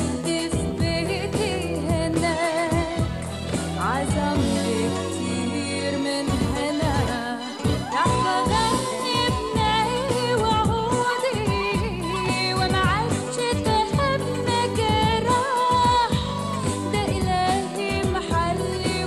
اللي في بيتي هناك عزم لي كتير من هنا رح بغني بناي وعودي وما عادش تهمنا جراح ده إلهي محلي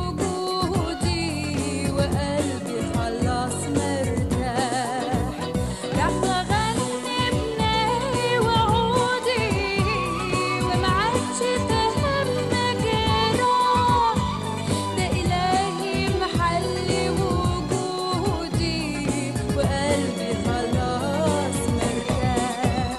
وجودي وقلبي خلاص مرتاح رح بغني بناي وعودي وما عادش تهمنا جراح ده إلهي محلي وجودي وقلبي خلاص مرتاح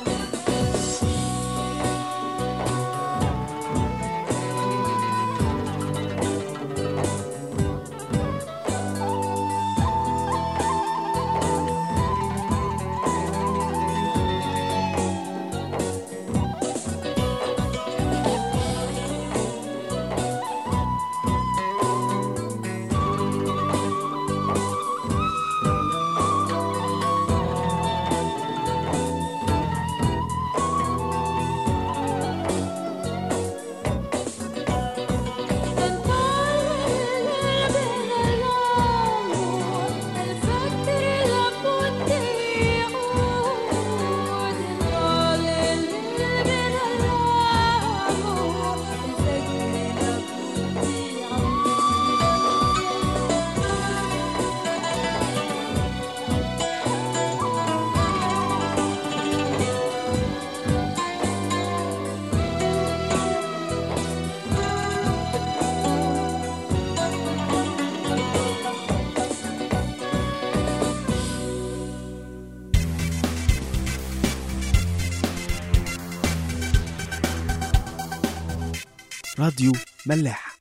راديو ملاح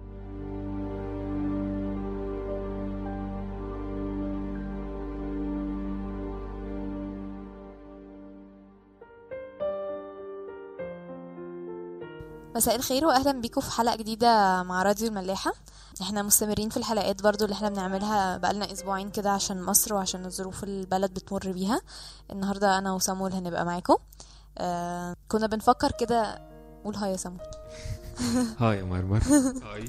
مساء الخير واهلا بيكم في حلقه جديده مع راديو الملاحه احنا مستمرين في الحلقات برضو اللي احنا بنعملها بقالنا اسبوعين كده عشان مصر وعشان الظروف البلد بتمر بيها النهارده انا وسامول هنبقى معاكم آه كنا بنفكر كده قول هاي يا سامول هاي يا مرمر هاي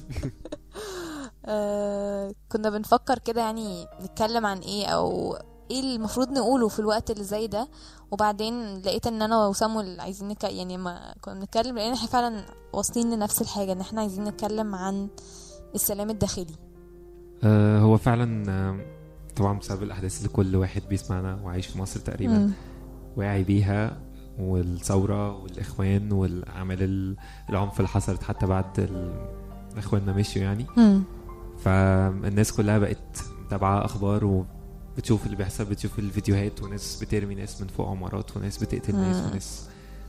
آه كنا بنفكر كده يعني نتكلم عن ايه او ايه المفروض نقوله في الوقت اللي زي ده وبعدين لقيت ان انا وسامول عايزين نك... يعني ما كنا بنتكلم لان احنا فعلا واصلين لنفس الحاجه ان احنا عايزين نتكلم عن السلام الداخلي آه هو فعلا آه، طبعا بسبب الاحداث اللي كل واحد بيسمعنا وعايش في مصر تقريبا مم. واعي بيها والثورة والإخوان والأعمال ال- العنف اللي حصلت حتى بعد ال- إخواننا مشيوا يعني مم. فالناس كلها بقت متابعة أخبار وبتشوف اللي بيحصل بتشوف الفيديوهات وناس بترمي ناس من فوق عمارات وناس بتقتل ناس مم. وناس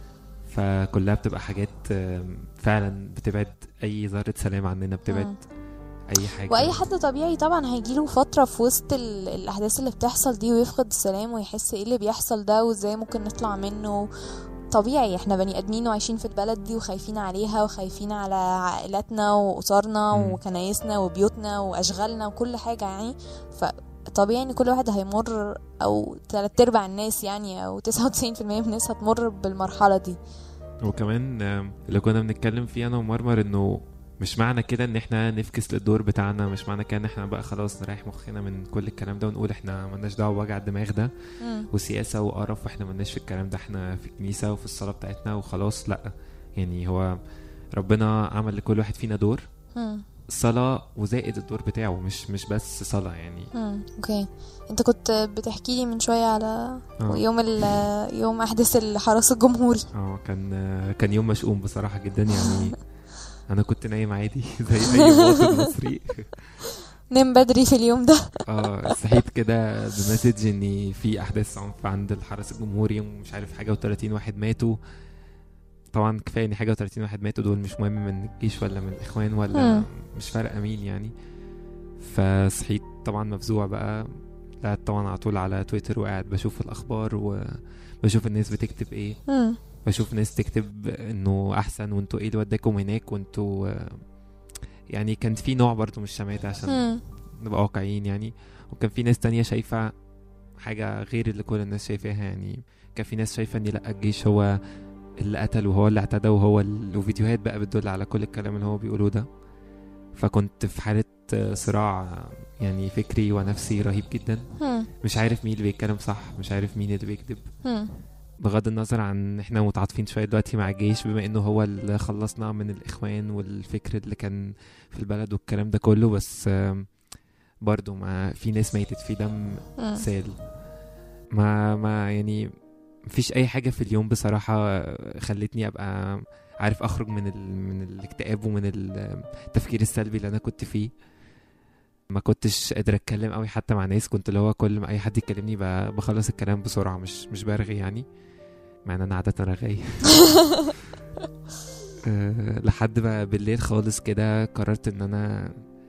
فكلها بتبقى حاجات آم، فعلا بتبعد أي ذرة سلام عننا بتبعد مم. أي حاجة واي حد طبيعي طبعا هيجيله فتره في وسط ال- الاحداث اللي بتحصل دي ويفقد السلام ويحس ايه اللي بيحصل ده وازاي ممكن نطلع منه طبيعي احنا بني ادمين وعايشين في البلد دي وخايفين عليها وخايفين على عائلاتنا واسرنا مم. وكنايسنا وبيوتنا واشغالنا وكل حاجه يعني فطبيعي ان كل واحد هيمر او تلات ارباع الناس يعني او 99% من الناس هتمر بالمرحله دي وكمان آم، اللي كنا بنتكلم فيه انا ومرمر انه مش معنى كده ان احنا نفكس للدور بتاعنا مش معنى كده ان احنا بقى خلاص نريح مخنا من كل الكلام ده ونقول احنا ملناش دعوه بوجع الدماغ ده مم. وسياسه وقرف واحنا ملناش في الكلام ده احنا في الكنيسه وفي الصلاه بتاعتنا وخلاص لا يعني هو ربنا عمل لكل واحد فينا دور مم. صلاة وزائد الدور بتاعه مش مش بس صلاة يعني مم. اوكي انت كنت بتحكي لي من شويه على اه يوم ال يوم احداث الحرس الجمهوري اه كان كان يوم مشؤوم بصراحة جدا يعني انا كنت نايم عادي زي اي مواطن مصري نام بدري في اليوم ده اه صحيت كده بمسج ان في احداث عنف عند الحرس الجمهوري ومش عارف حاجه و30 واحد ماتوا طبعا كفايه ان حاجه و30 واحد ماتوا دول مش مهم من الجيش ولا من الاخوان ولا مم. مش فارقه مين يعني فصحيت طبعا مفزوع بقى قاعد طبعا على طول على تويتر وقاعد بشوف الاخبار وبشوف الناس بتكتب ايه مم. بشوف ناس تكتب انه احسن وانتوا ايه اللي وداكم هناك وانتوا آه، يعني كان في نوع برضو من الشماتة عشان مم. نبقى واقعيين يعني وكان في ناس تانية شايفة حاجة غير اللي كل الناس شايفاها يعني كان في ناس شايفة ان لا الجيش هو اللي قتل وهو اللي اعتدى وهو ال... وفيديوهات بقى بتدل على كل الكلام اللي هو بيقوله ده فكنت في حالة صراع يعني فكري ونفسي رهيب جدا هم. مش عارف مين اللي بيتكلم صح مش عارف مين اللي بيكذب هم. بغض النظر عن احنا متعاطفين شويه دلوقتي مع الجيش بما انه هو اللي خلصنا من الاخوان والفكر اللي كان في البلد والكلام ده كله بس آم، برضو ما في ناس ميتت في دم هم. سال ما ما يعني مفيش اي حاجه في اليوم بصراحه خلتني ابقى عارف اخرج من ال... من الاكتئاب ومن التفكير السلبي اللي انا كنت فيه ما كنتش قادر اتكلم قوي حتى مع ناس كنت اللي هو كل ما اي حد يكلمني ب- بخلص الكلام بسرعه مش مش برغي يعني مع ان انا عاده رغاي أه، لحد بقى بالليل خالص كده قررت ان انا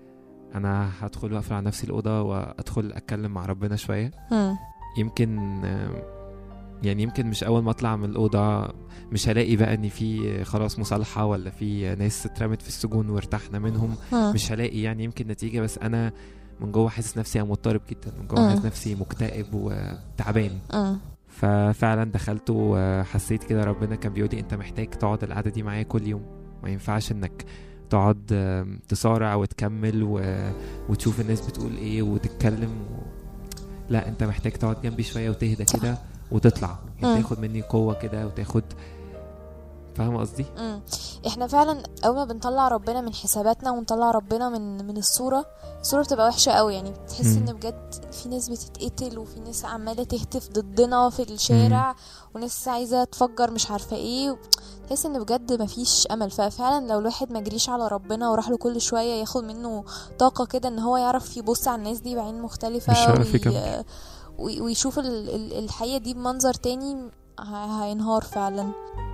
انا هدخل واقفل على نفسي الاوضه وادخل اتكلم مع ربنا شويه هم. يمكن آم، يعني يمكن مش اول ما اطلع من الاوضه مش هلاقي بقى ان في خلاص مصالحه ولا في ناس اترمت في السجون وارتحنا منهم هم. مش هلاقي يعني يمكن نتيجه بس انا من جوه حاسس نفسي مضطرب جدا من جوه مم. حاسس نفسي مكتئب وتعبان هم. ففعلا دخلت وحسيت كده ربنا كان بيقول لي انت محتاج تقعد القعده دي معايا كل يوم ما ينفعش انك تقعد آم، تصارع وتكمل و... وتشوف الناس بتقول ايه وتتكلم و... لا انت محتاج تقعد جنبي شويه وتهدى كده وتطلع مم. يعني تاخد مني قوه كده وتاخد فاهم قصدي مم. احنا فعلا اول ما بنطلع ربنا من حساباتنا ونطلع ربنا من من الصوره الصوره بتبقى وحشه قوي يعني بتحس مم. ان بجد في ناس بتتقتل وفي ناس عماله تهتف ضدنا في الشارع وناس عايزه تفجر مش عارفه ايه تحس ان بجد مفيش امل ففعلا لو الواحد ما جريش على ربنا وراح له كل شويه ياخد منه طاقه كده ان هو يعرف يبص على الناس دي بعين مختلفه مش هيعرف وي- يكمل. وي- ويشوف ال- ال- الحقيقه دي بمنظر تاني ه- هينهار فعلا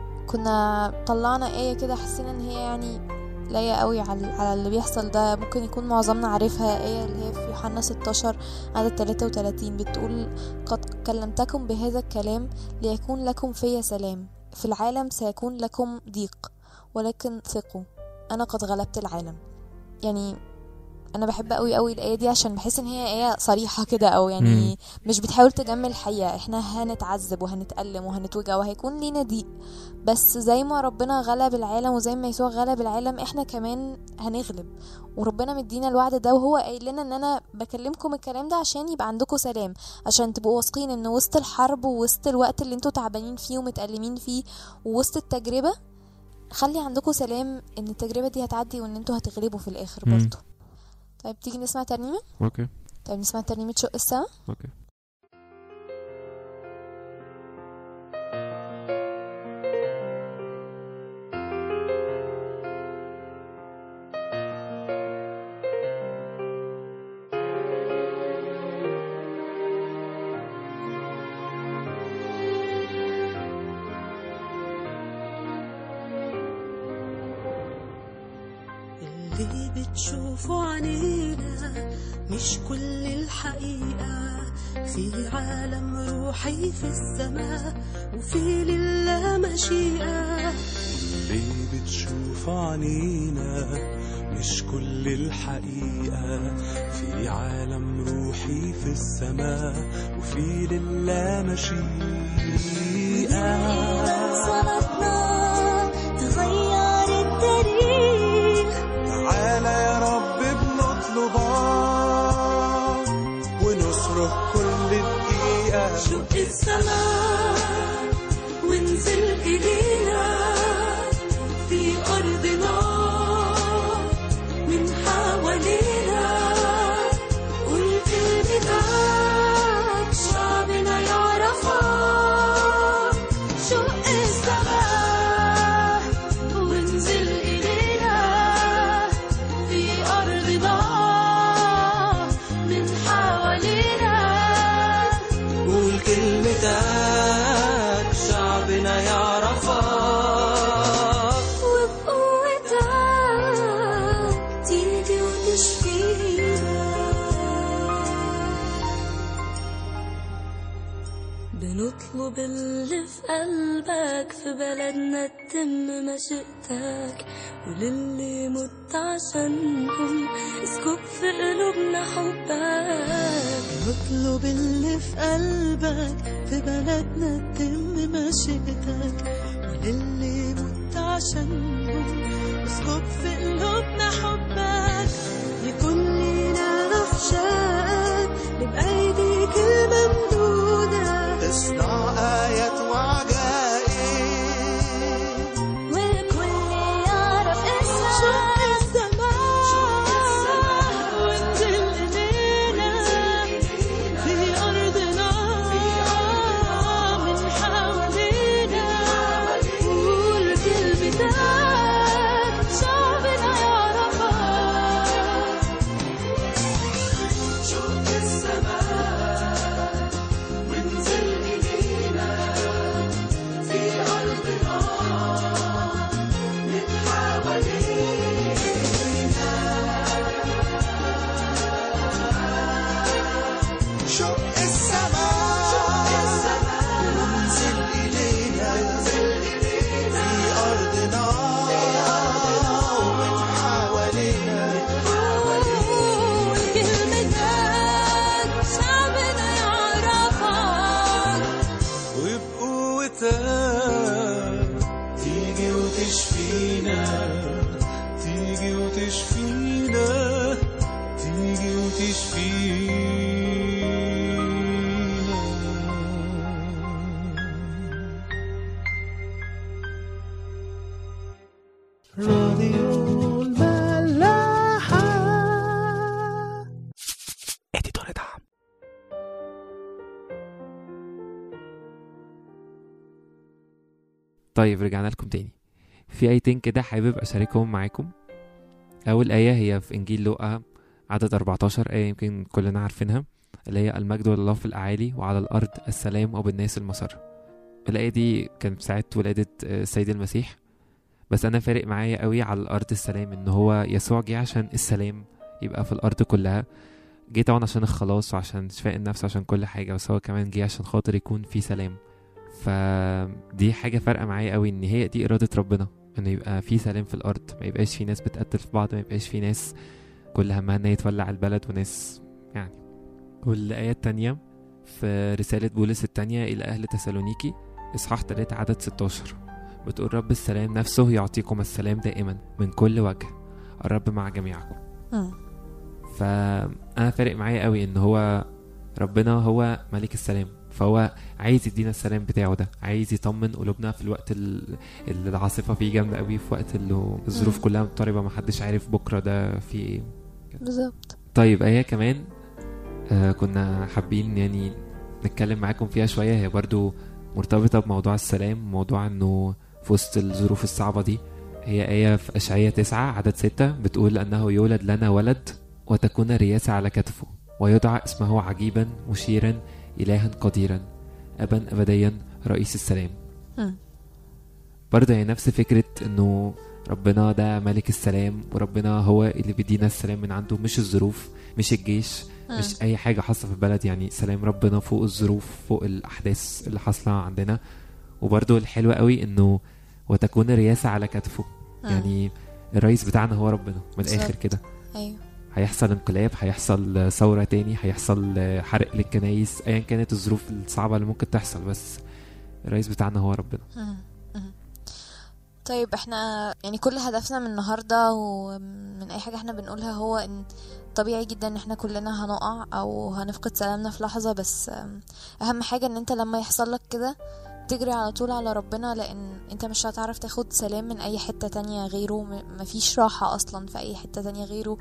كنا طلعنا آية كده حسينا ان هي يعني لايقة قوي على على اللي بيحصل ده ممكن يكون معظمنا عارفها آية اللي هي في يوحنا 16 عدد 33 بتقول قد كلمتكم بهذا الكلام ليكون لكم في سلام في العالم سيكون لكم ضيق ولكن ثقوا أنا قد غلبت العالم يعني انا بحب قوي قوي الايه دي عشان بحس ان هي ايه صريحه كده او يعني مم. مش بتحاول تجمل الحقيقه احنا هنتعذب وهنتألم وهنتوجع وهيكون لينا ضيق بس زي ما ربنا غلب العالم وزي ما يسوع غلب العالم احنا كمان هنغلب وربنا مدينا الوعد ده وهو قايل لنا ان انا بكلمكم الكلام ده عشان يبقى عندكم سلام عشان تبقوا واثقين ان وسط الحرب ووسط الوقت اللي انتوا تعبانين فيه ومتألمين فيه ووسط التجربه خلي عندكم سلام ان التجربه دي هتعدي وان انتوا هتغلبوا في الاخر مم. برضه طيب تيجي نسمع ترنيمه اوكي طيب نسمع ترنيمه شق السما اوكي اللي بتشوفه عنينا مش كل الحقيقة في عالم روحي في السماء وفي لله مشيئة اللي بتشوف عنينا مش كل الحقيقة في عالم روحي في السماء وفي لله مشيئة صلاتنا تغير التاريخ تعالى يا رب بنطلبك ونصرخ كل دقيقة شق السماء وانزل إلينا في أرضنا من حوالينا قول كلمتك شعبنا يعرفك شق السماء اطلب اللي في قلبك في بلدنا تتم مشيئتك وللي مت عشانهم اسكب في قلوبنا حبك نطلب اللي في قلبك في بلدنا تتم مشيئتك وللي مت عشانهم اسكب في قلوبنا حبك يكون لينا رفشاق نبقى ايديك الممدودة تصنع آيات وعجائب والكل يعرف شق اسمك السماء وانزل إلينا في أرضنا من حوالينا قول كلمتك شعبنا يعرفك شق السماء وانزل إلينا في أرضنا ومن حوالينا قول كلمتك شعبنا يعرفك وبقوتك تيجي وتشفينا تيجي وتشفينا تيجي وتشفينا راديو الملاحة اديتور دعم طيب رجعنا لكم تاني في آيتين كده حابب أشاركهم معاكم أول آية هي في إنجيل لوقا عدد 14 آية يمكن كلنا عارفينها اللي هي المجد لله في الأعالي وعلى الأرض السلام وبالناس المسر الآية دي كانت ساعة ولادة آه، السيد المسيح بس أنا فارق معايا قوي على الأرض السلام إن هو يسوع جه عشان السلام يبقى في الأرض كلها جه طبعا عشان الخلاص وعشان شفاء النفس وعشان كل حاجة بس هو كمان جه عشان خاطر يكون في سلام فدي حاجة فارقة معايا قوي ان هي دي إرادة ربنا انه يبقى في سلام في الأرض ما يبقاش في ناس بتقتل في بعض ما يبقاش في ناس كل همها ان هي تولع البلد وناس يعني والآية التانية في رسالة بولس التانية إلى أهل تسالونيكي إصحاح 3 عدد 16 بتقول رب السلام نفسه يعطيكم السلام دائما من كل وجه الرب مع جميعكم مم. فانا فارق معايا قوي ان هو ربنا هو ملك السلام فهو عايز يدينا السلام بتاعه ده عايز يطمن قلوبنا في الوقت ال- اللي العاصفه فيه جامده قوي في وقت اللي الظروف مم. كلها مضطربه محدش عارف بكره ده في ايه بالظبط طيب ايه كمان آه كنا حابين يعني نتكلم معاكم فيها شويه هي برضو مرتبطه بموضوع السلام موضوع انه في وسط الظروف الصعبه دي هي آية في أشعية تسعة عدد ستة بتقول أنه يولد لنا ولد وتكون الرياسة على كتفه ويدعى اسمه عجيبا مشيرا إلها قديرا أبا أبديا رئيس السلام مم. برضه هي نفس فكرة إنه ربنا ده ملك السلام وربنا هو اللي بيدينا السلام من عنده مش الظروف مش الجيش مم. مش أي حاجة حاصلة في البلد يعني سلام ربنا فوق الظروف فوق الأحداث اللي حاصلة عندنا وبرضه الحلو قوي إنه وتكون الرياسة على كتفه مم. يعني الرئيس بتاعنا هو ربنا من الآخر بالظبط. كده ايوه هيحصل انقلاب هيحصل ثورة تاني هيحصل حرق للكنايس أيا كانت الظروف الصعبة اللي ممكن تحصل بس الرئيس بتاعنا هو ربنا مم. مم. طيب احنا يعني كل هدفنا من النهارده ومن اي حاجه احنا بنقولها هو ان طبيعي جدا ان احنا كلنا هنقع او هنفقد سلامنا في لحظه بس ام، اهم حاجه ان انت لما يحصل لك كده تجري على طول على ربنا لان انت مش هتعرف تاخد سلام من اي حته تانية غيره م- مفيش راحه اصلا في اي حته تانية غيره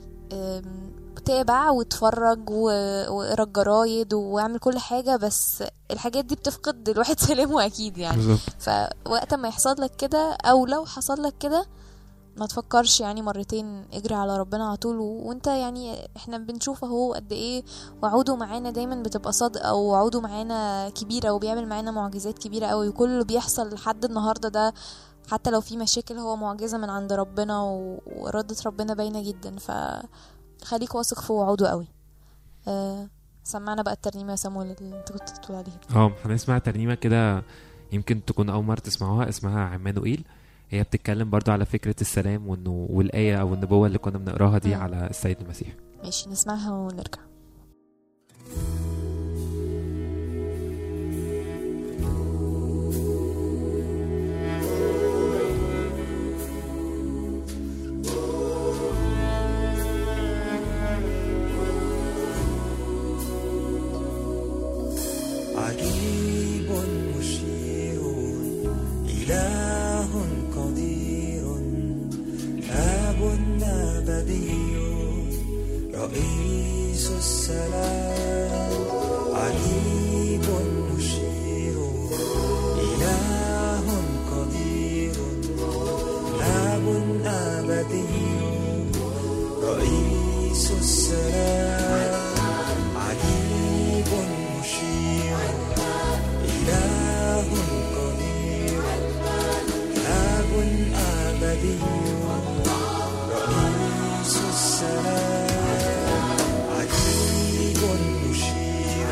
ام، تابع واتفرج و- واقرا الجرايد واعمل كل حاجه بس الحاجات دي بتفقد الواحد سلامه اكيد يعني بالظبط فوقت ما يحصل لك كده او لو حصل لك كده ما تفكرش يعني مرتين اجري على ربنا على طول و... وانت يعني احنا بنشوف اهو قد ايه وعوده معانا دايما بتبقى صادقه ووعوده معانا كبيره وبيعمل معانا معجزات كبيره قوي وكل اللي بيحصل لحد النهارده ده حتى لو في مشاكل هو معجزه من عند ربنا و... وإرادة ربنا باينه جدا فخليك واثق في وعوده قوي آه سمعنا بقى الترنيمة يا سامويل اللي انت كنت بتقول عليها اه هنسمع ترنيمة كده يمكن تكون أول مرة تسمعوها اسمها عمانوئيل هي بتتكلم برضو على فكرة السلام وانه والآية أو النبوة اللي كنا بنقراها دي مم. على السيد المسيح ماشي نسمعها ونرجع عجيب مشير إله قدير آب أبدي رئيس السلام عجيب مشير إله قدير آب أبدي رئيس السلام عجيب مشير إله قدير آب أبدي رئيس السلام عجيب مشير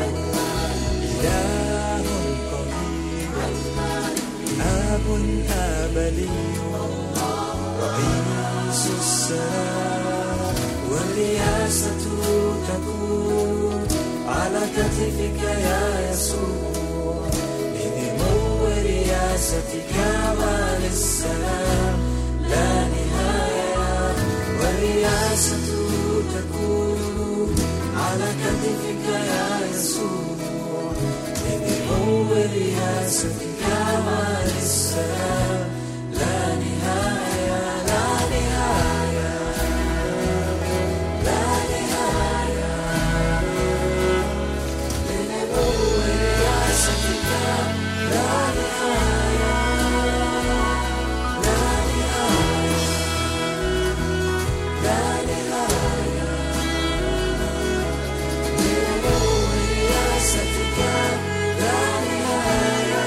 إله قدير آب أبدي رئيس السلام والرياسة تكون على كتفك يا يسوع لنمو رياستك وللسلام لا نهاية والرياسة تكون على كتفك يا يسوع لنمو رياستك وللسلام لا نهاية لا نهاية لا نهاية لنمو رياستك لا نهاية لا نهاية لا نهاية لنمو رياستك لا نهاية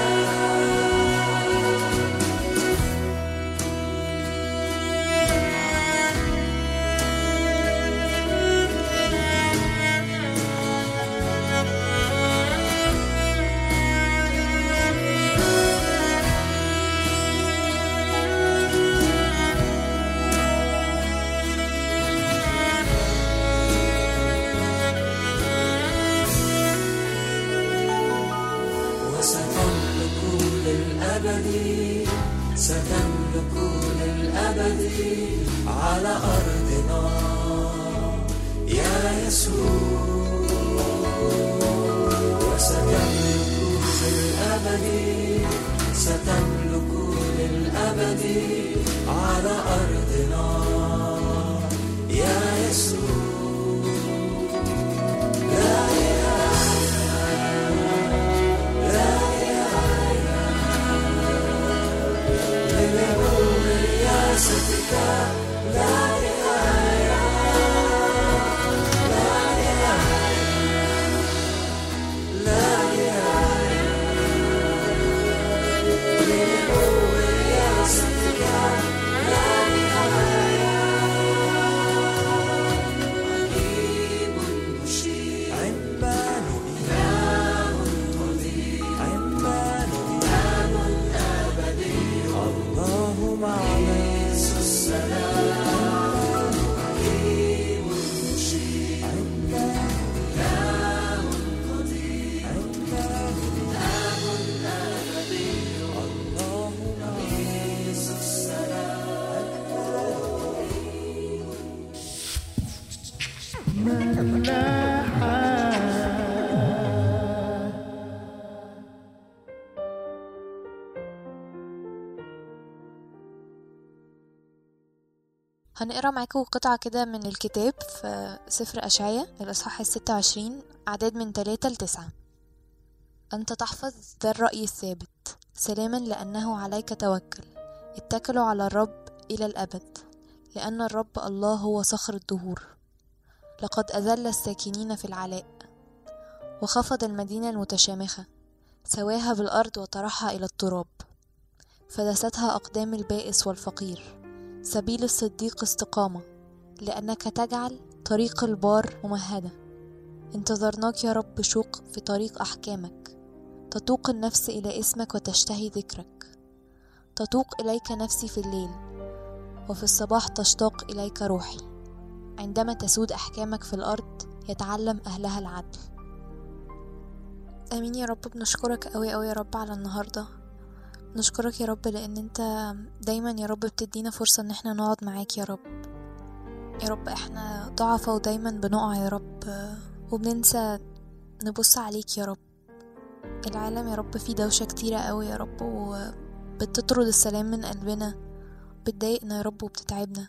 وستملك للأبد ستملك للأبد على أرضنا يا يسوع وستملك للأبد ستملك للأبد على أرضنا يا يسوع لا رياستك لا نهاية لا نهاية لا نهاية لنمو رياستك لا نهاية عجيب مشير عمال إله قدير عمال إله أبدي الله معنا السلام عجيب مشير عمال إله قدير عمال إله أبدي الله معنا السلام هنقرا معاكم قطعة كده من الكتاب في سفر أشعية الإصحاح الستة وعشرين أعداد من تلاتة لتسعة أنت تحفظ ذا الرأي الثابت سلاما لأنه عليك توكل اتكلوا على الرب إلى الأبد لأن الرب الله هو صخر الدهور لقد أذل الساكنين في العلاء وخفض المدينة المتشامخة سواها بالأرض وطرحها إلى التراب فدستها أقدام البائس والفقير سبيل الصديق استقامة لأنك تجعل طريق البار ممهدة انتظرناك يا رب بشوق في طريق أحكامك تتوق النفس إلى اسمك وتشتهي ذكرك تتوق إليك نفسي في الليل وفي الصباح تشتاق إليك روحي عندما تسود أحكامك في الأرض يتعلم أهلها العدل آمين يا رب بنشكرك أوي أوي يا رب على النهاردة نشكرك يا رب لأن أنت دايما يا رب بتدينا فرصة إن احنا نقعد معاك يا رب يا رب احنا ضعفة ودايما بنقع يا رب وبننسى نبص عليك يا رب العالم يا رب فيه دوشة كتيرة قوي يا رب وبتطرد السلام من قلبنا بتضايقنا يا رب وبتتعبنا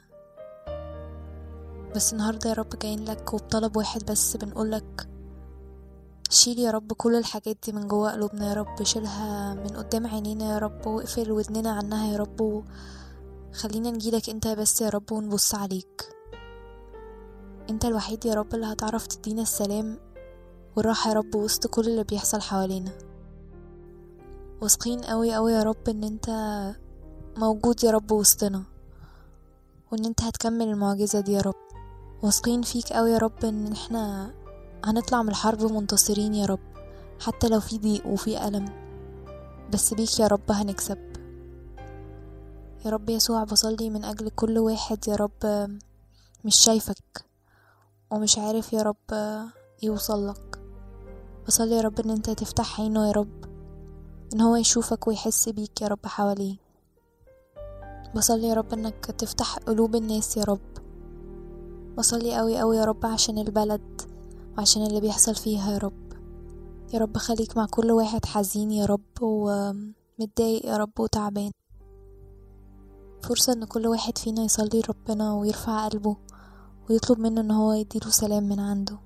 بس النهاردة يا رب جايين لك وبطلب واحد بس بنقولك شيل يا رب كل الحاجات دي من جوا قلوبنا يا رب شيلها من قدام عينينا يا رب واقفل ودننا عنها يا رب وخلينا نجيلك انت بس يا رب ونبص عليك انت الوحيد يا رب اللي هتعرف تدينا السلام والراحة يا رب وسط كل اللي بيحصل حوالينا واثقين قوي قوي يا رب ان انت موجود يا رب وسطنا وان انت هتكمل المعجزة دي يا رب واثقين فيك قوي يا رب ان احنا هنطلع من الحرب منتصرين يا رب حتى لو في ضيق وفي ألم بس بيك يا رب هنكسب يا رب يسوع بصلي من أجل كل واحد يا رب مش شايفك ومش عارف يا رب يوصل لك بصلي يا رب ان انت تفتح عينه يا رب ان هو يشوفك ويحس بيك يا رب حواليه بصلي يا رب انك تفتح قلوب الناس يا رب بصلي قوي قوي يا رب عشان البلد وعشان اللي بيحصل فيها يا رب يا رب خليك مع كل واحد حزين يا رب ومتضايق يا رب وتعبان فرصة ان كل واحد فينا يصلي ربنا ويرفع قلبه ويطلب منه ان هو يديله سلام من عنده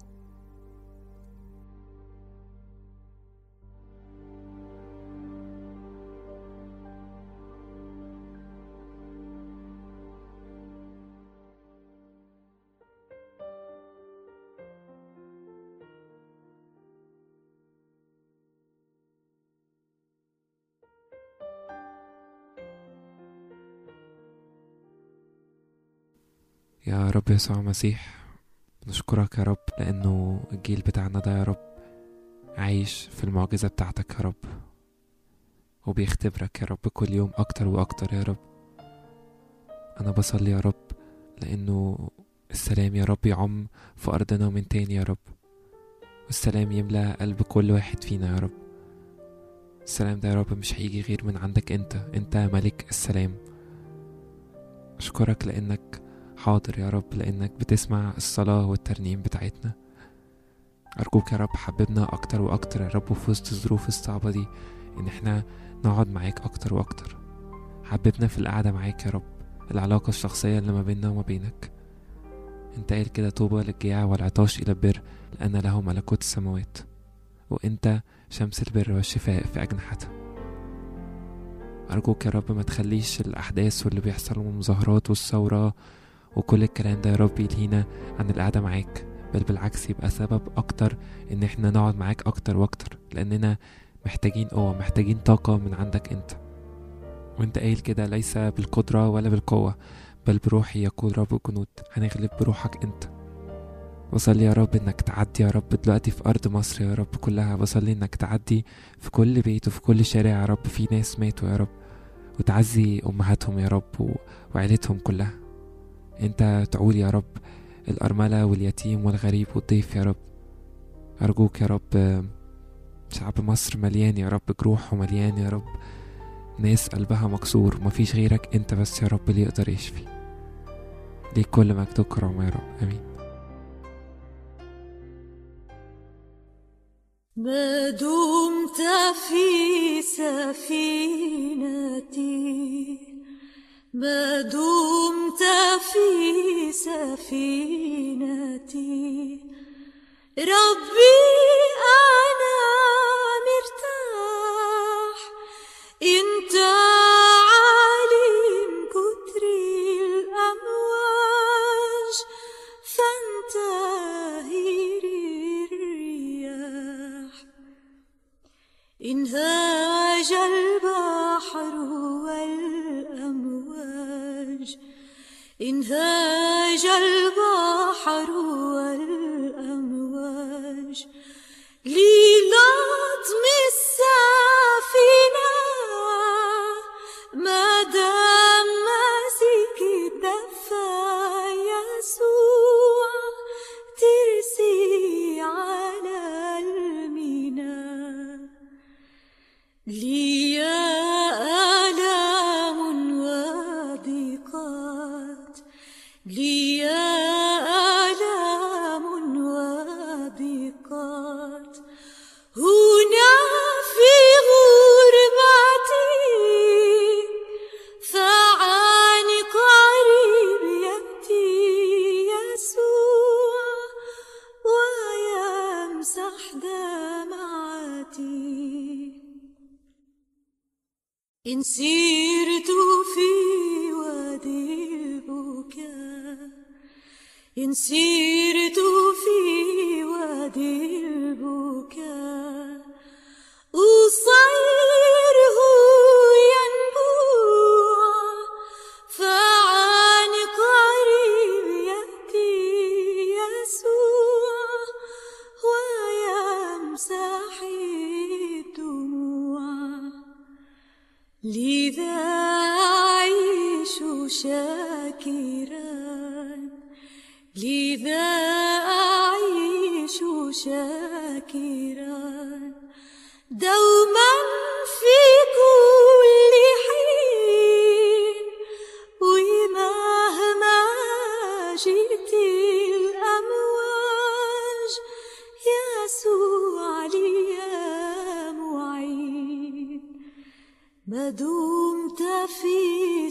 يا رب يسوع المسيح نشكرك يا رب لأنه الجيل بتاعنا ده يا رب عايش في المعجزة بتاعتك يا رب وبيختبرك يا رب كل يوم أكتر وأكتر يا رب أنا بصلي يا رب لأنه السلام يا رب يعم في أرضنا من تاني يا رب والسلام يملى قلب كل واحد فينا يا رب السلام ده يا رب مش هيجي غير من عندك انت انت ملك السلام أشكرك لأنك حاضر يا رب لأنك بتسمع الصلاة والترنيم بتاعتنا أرجوك يا رب حببنا أكتر وأكتر يا رب في وسط الظروف الصعبة دي إن احنا نقعد معاك أكتر وأكتر حببنا في القعدة معاك يا رب العلاقة الشخصية اللي ما بيننا وما بينك انت قايل كده طوبى للجياع والعطاش إلى البر لأن له ملكوت السماوات وانت شمس البر والشفاء في أجنحتها أرجوك يا رب ما تخليش الأحداث واللي بيحصل والمظاهرات والثورة وكل الكلام ده يا رب يلهينا عن القعدة معاك بل بالعكس يبقى سبب أكتر إن احنا نقعد معاك أكتر وأكتر لأننا محتاجين قوة محتاجين طاقة من عندك أنت وأنت قايل كده ليس بالقدرة ولا بالقوة بل بروحي يقول رب الجنود هنغلب بروحك أنت بصلي يا رب انك تعدي يا رب دلوقتي في ارض مصر يا رب كلها بصلي انك تعدي في كل بيت وفي كل شارع يا رب في ناس ماتوا يا رب وتعزي امهاتهم يا رب و... وعيلتهم كلها انت تعول يا رب الارمله واليتيم والغريب والضيف يا رب ارجوك يا رب شعب مصر مليان يا رب جروح ومليان يا رب ناس قلبها مكسور مفيش غيرك انت بس يا رب اللي يقدر يشفي ليك كل مجد وكرامه يا رب امين ما دمت في سفينتي ما دمت في سفينتي ربي أنا مرتاح انت عالم كتر الأمواج فانتهر الرياح انهاج البحر والأمواج انهاج البحر والأمواج الأمواج للطم السفينة ما دام ماسك الدفا يسوع ترسي على الميناء لي آلام وضيقات لي آلام وضيقات هنا في غربتي فعن قريب يأتي يسوع ويمسح دمعتي إن سيرت في وادي البكاء إن سيرت في وادي البكاء أصيره ينبوع فعن قريب يأتي يسوع ويمسح الدموع لذا أعيش شاكرا لذا أعيش شاكرا دوما في كل حين ومهما جئت الأمواج يسوع لي معين ما دمت في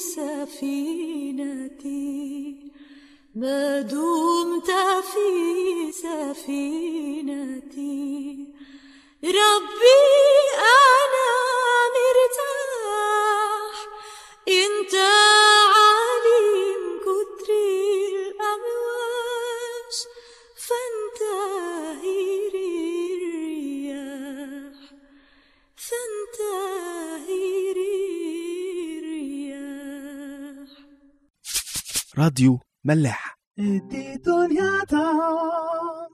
سفينتي ما دمت في سفينتي ربي أنا مرتاح أنت عالم كتر الأمواج فانتهي الرياح فانتهي الرياح راديو ملاح ادي دنيا تعال